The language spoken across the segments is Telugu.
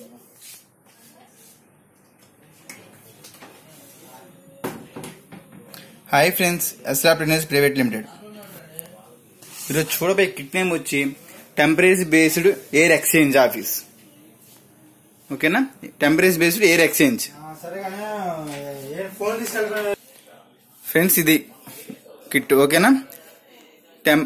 హాయ్ ఫ్రెండ్స్ ఎస్రా ప్రినర్స్ ప్రైవేట్ లిమిటెడ్ ఈరోజు చూడబోయే కిట్ నేమ్ వచ్చి temperature based air exchange office ఓకేనా టెంపరేచర్ బేస్డ్ ఎయిర్ ఎక్స్చేంజ్ సరే కానీ ఏ ఫోన్ తీసుకెళ్ళరా ఫ్రెండ్స్ ఇది కిట్ ఓకేనా టెం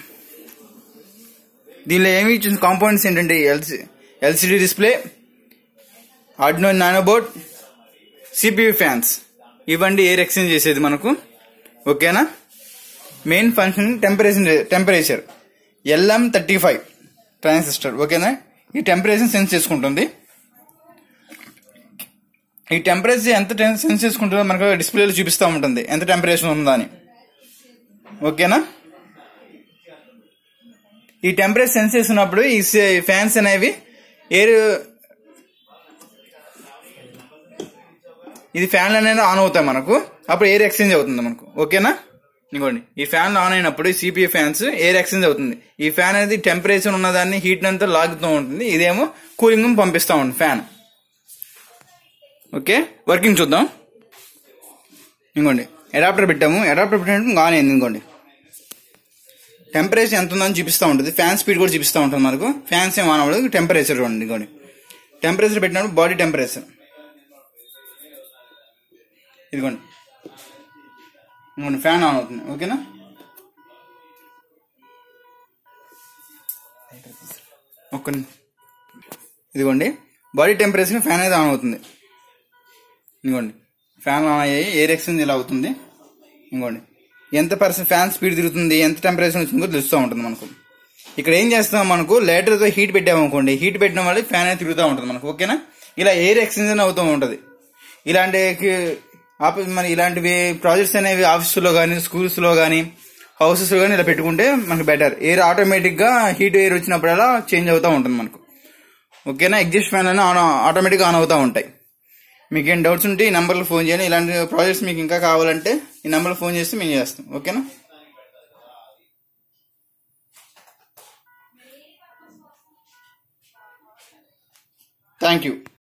దీనిలో ఏమి ఇచ్చిన కాంపోనెంట్స్ ఏంటంటే LC LCD display Arduino nano board CPU fans ఇవ్వండి ఎయిర్ ఎక్స్చేంజ్ చేసేది మనకు ఓకేనా main function temperature temperature LM thirty five transistor ఓకేనా ఈ టెంపరేచర్ సెన్స్ చేసుకుంటుంది ఈ టెంపరేచర్ ఎంత టెం- సెన్స్ చేసుకుంటుందో మనకు డిస్ప్లేలో చూపిస్తూ ఉంటుంది ఎంత టెంపరేచర్ ఉందా అని ఓకేనా ఈ టెంపరేచర్ సెన్స్ చేసినప్పుడు ఈ ఫ్యాన్స్ అనేవి ఎయిర్ ఇది ఫ్యాన్లు అనేది ఆన్ అవుతాయి మనకు అప్పుడు ఎయిర్ ఎక్స్చేంజ్ అవుతుంది మనకు ఓకేనా ఇదిగోండి ఈ ఫ్యాన్ ఆన్ అయినప్పుడు ఈ సిపిఐ ఫ్యాన్స్ ఎయిర్ ఎక్స్చేంజ్ అవుతుంది ఈ ఫ్యాన్ అనేది టెంపరేచర్ ఉన్నదాన్ని హీట్ అంతా లాగుతూ ఉంటుంది ఇదేమో కూలింగ్ పంపిస్తూ ఉంటుంది ఫ్యాన్ ఓకే వర్కింగ్ చూద్దాం ఇంకోండి అడాప్టర్ పెట్టాము అడాప్టర్ పెట్టినట్టు ఆన్ అయింది ఇంకోండి టెంపరేచర్ ఎంత ఉందని చూపిస్తూ ఉంటుంది ఫ్యాన్ స్పీడ్ కూడా చూపిస్తూ ఉంటుంది మనకు ఫ్యాన్స్ ఏం ఆన్ అవ్వదు టెంపరేచర్ చూడండి ఇంకోండి టెంపరేచర్ పెట్టినప్పుడు బాడీ టెంపరేచర్ ఇదిగోండి ఇంకోండి ఫ్యాన్ ఆన్ అవుతుంది ఓకేనా ఒక్క ని- ఇదిగోండి బాడీ టెంపరేచర్ ఫ్యాన్ అయితే ఆన్ అవుతుంది ఇదిగోండి ఫ్యాన్ ఆన్ అయ్యాయి ఎయిర్ ఎక్స్చేంజ్ ఇలా అవుతుంది ఇంకోండి ఎంత పర్సెంట్ ఫ్యాన్ స్పీడ్ తిరుగుతుంది ఎంత టెంపరేచర్ వచ్చిందో తెలుస్తూ ఉంటుంది మనకు ఇక్కడ ఏం చేస్తాం మనకు లేటర్తో హీట్ పెట్టామనుకోండి హీట్ పెట్టడం వల్ల ఫ్యాన్ అనేది తిరుగుతూ ఉంటుంది మనకు ఓకేనా ఇలా ఎయిర్ ఎక్స్చేంజ్ అవుతూ ఉంటుంది ఇలాంటి కి- ఆప- మన ఇలాంటివి ప్రాజెక్ట్స్ అనేవి ఆఫీసులో కానీ స్కూల్స్లో కానీ హౌసెస్లో కానీ ఇలా పెట్టుకుంటే మనకు బెటర్ ఎయిర్ ఆటోమేటిక్గా హీట్ ఎయిర్ వచ్చినప్పుడల్లా చేంజ్ అవుతూ ఉంటుంది మనకు ఓకేనా ఎగ్జిస్ట్ ఫ్యాన్ అని ఆన్ ఆటోమేటిక్గా ఆన్ అవుతూ ఉంటాయి మీకు ఏం డౌట్స్ ఉంటే ఈ నెంబర్లో ఫోన్ చేయండి ఇలాంటి ప్రాజెక్ట్స్ మీకు ఇంకా కావాలంటే ఈ నెంబర్లో ఫోన్ చేస్తే మేము చేస్తాం ఓకేనా థ్యాంక్ యూ